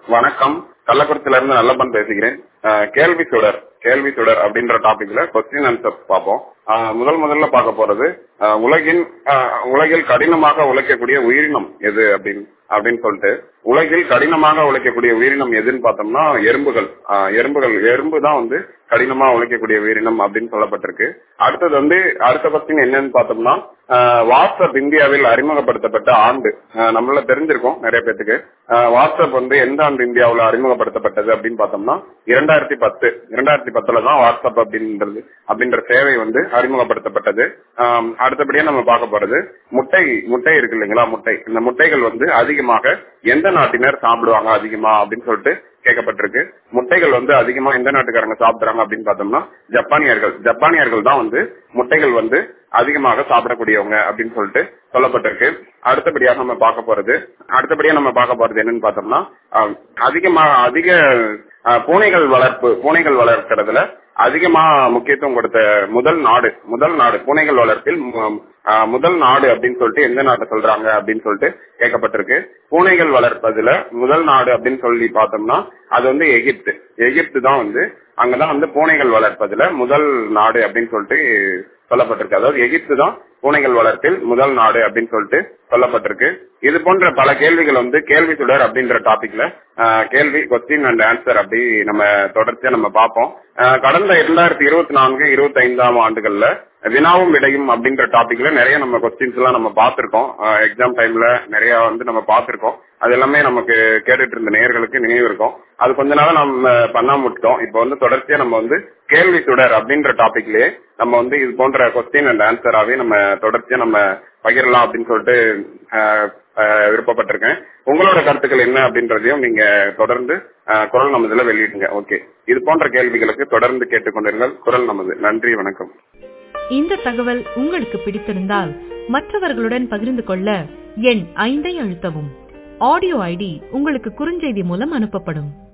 வணக்கம் கள்ளக்குறிச்சியில இருந்து நல்லப்பன் பேசுகிறேன் அஹ், கேள்வி சுடர் கேள்வி சுடர் அப்படின்ற டாபிக்ல கொஸ்டின் ஆன்சர் பார்ப்போம் அஹ், முதல் முதல்ல பார்க்க போறது அஹ், உலகின் அஹ், உலகில் கடினமாக உழைக்கக்கூடிய உயிரினம் எது அப்படின்னு அப்படின்னு சொல்லிட்டு உலகில் கடினமாக உழைக்கக்கூடிய உயிரினம் எதுன்னு பார்த்தோம்னா எறும்புகள் அஹ், எறும்புகள் எறும்பு தான் வந்து கடினமா உழைக்கக்கூடிய உயிரினம் அப்படின்னு சொல்லப்பட்டிருக்கு அடுத்தது வந்து அடுத்த கொஸ்டின் என்னன்னு பார்த்தோம்னா அஹ், வாட்ஸ்அப் இந்தியாவில் அறிமுகப்படுத்தப்பட்ட ஆண்டு அஹ், நம்மள தெரிஞ்சிருக்கோம் நிறைய பேத்துக்கு அஹ், வாட்ஸ்அப் வந்து எந்த ஆண்டு இந்தியாவில் அறிமுகப்படுத்தப்பட்டது அப்படின்னு பார்த்தோம்னா இரண்டாயிரத்தி பத்து இரண்டாயிரத்தி பத்துல தான் வாட்ஸ்அப் அப்படின்றது அப்படின்ற சேவை வந்து அறிமுகப்படுத்தப்பட்டது ஆம், அடுத்தபடியா நம்ம பார்க்க போறது முட்டை முட்டை இருக்கு இல்லைங்களா முட்டை இந்த முட்டைகள் வந்து அதிகமாக எந்த நாட்டினர் சாப்பிடுவாங்க அதிகமா அப்படின்னு சொல்லிட்டு கேட்கப்பட்டிருக்கு முட்டைகள் வந்து அதிகமா எந்த நாட்டுக்காரங்க சாப்பிடுறாங்க அப்படின்னு பார்த்தோம்னா ஜப்பானியர்கள் ஜப்பானியர்கள் தான் வந்து முட்டைகள் வந்து அதிகமாக சாப்பிடக்கூடியவங்க அப்படின்னு சொல்லிட்டு சொல்லப்பட்டிருக்கு அடுத்தபடியாக நம்ம பார்க்க போறது அடுத்தபடியா நம்ம பார்க்க போறது என்னன்னு பார்த்தோம்னா ஆஹ், அதிகமாக அதிக ஆஹ், பூனைகள் வளர்ப்பு பூனைகள் வளர்க்கறதுல அதிகமா முக்கியத்துவம் கொடுத்த முதல் நாடு முதல் நாடு பூனைகள் வளர்ப்பில் மு- ஆஹ், முதல் நாடு அப்படின்னு சொல்லிட்டு எந்த நாட்டை சொல்றாங்க அப்படின்னு சொல்லிட்டு கேட்கப்பட்டிருக்கு பூனைகள் வளர்ப்பதுல முதல் நாடு அப்படின்னு சொல்லி பார்த்தோம்னா அது வந்து எகிப்து எகிப்து தான் வந்து அங்கதான் வந்து பூனைகள் வளர்ப்பதுல முதல் நாடு அப்படின்னு சொல்லிட்டு சொல்லப்பட்டிருக்கு அதாவது எகிப்து தான் பூனைகள் வளர்ப்பில் முதல் நாடு அப்படின்னு சொல்லிட்டு சொல்லப்பட்டிருக்கு இது போன்ற பல கேள்விகள் வந்து கேள்வி சுடர் அப்படின்ற டாபிக்ல ஆஹ், கேள்வி கொஸ்டின் அண்ட் ஆன்சர் அப்படி நம்ம தொடர்ச்சியா நம்ம பார்ப்போம் ஆஹ், கடந்த இரண்டாயிரத்தி இருபத்தி நான்கு இருபத்தி ஐந்தாம் ஆண்டுகள்ல வினாவும் விடையும் அப்படின்ற டாபிக்ல நிறைய நம்ம கொஸ்டின்ஸ் எல்லாம் நம்ம பார்த்திருக்கோம் எக்ஸாம் டைம்ல நிறைய வந்து நம்ம பார்த்திருக்கோம் அது எல்லாமே நமக்கு கேட்டுட்டு இருந்த நேயர்களுக்கு நினைவு இருக்கும் அது கொஞ்ச நாளா நம்ம பண்ணாம விட்டுட்டோம் இப்போ வந்து தொடர்ச்சியா நம்ம வந்து கேள்வி சுடர் அப்படின்ற டாபிக்லயே நம்ம வந்து இது போன்ற கொஸ்டின் அண்ட் ஆன்சராவே நம்ம தொடர்ச்சியா நம்ம பகிரலாம் அப்படின்னு சொல்லிட்டு ஆஹ், ஆஹ், விருப்பப்பட்டிருக்கேன் உங்களோட கருத்துக்கள் என்ன அப்படின்றதையும் நீங்க தொடர்ந்து ஆஹ், குரல் நமதுல வெளியிடுங்க ஓகே இது போன்ற கேள்விகளுக்கு தொடர்ந்து கேட்டுக்கொண்டிருங்கள் குரல் நமது நன்றி வணக்கம் இந்த தகவல் உங்களுக்கு பிடித்திருந்தால் மற்றவர்களுடன் பகிர்ந்து கொள்ள எண் ஐந்தை அழுத்தவும் ஆடியோ ஐடி உங்களுக்கு குறுஞ்செய்தி மூலம் அனுப்பப்படும்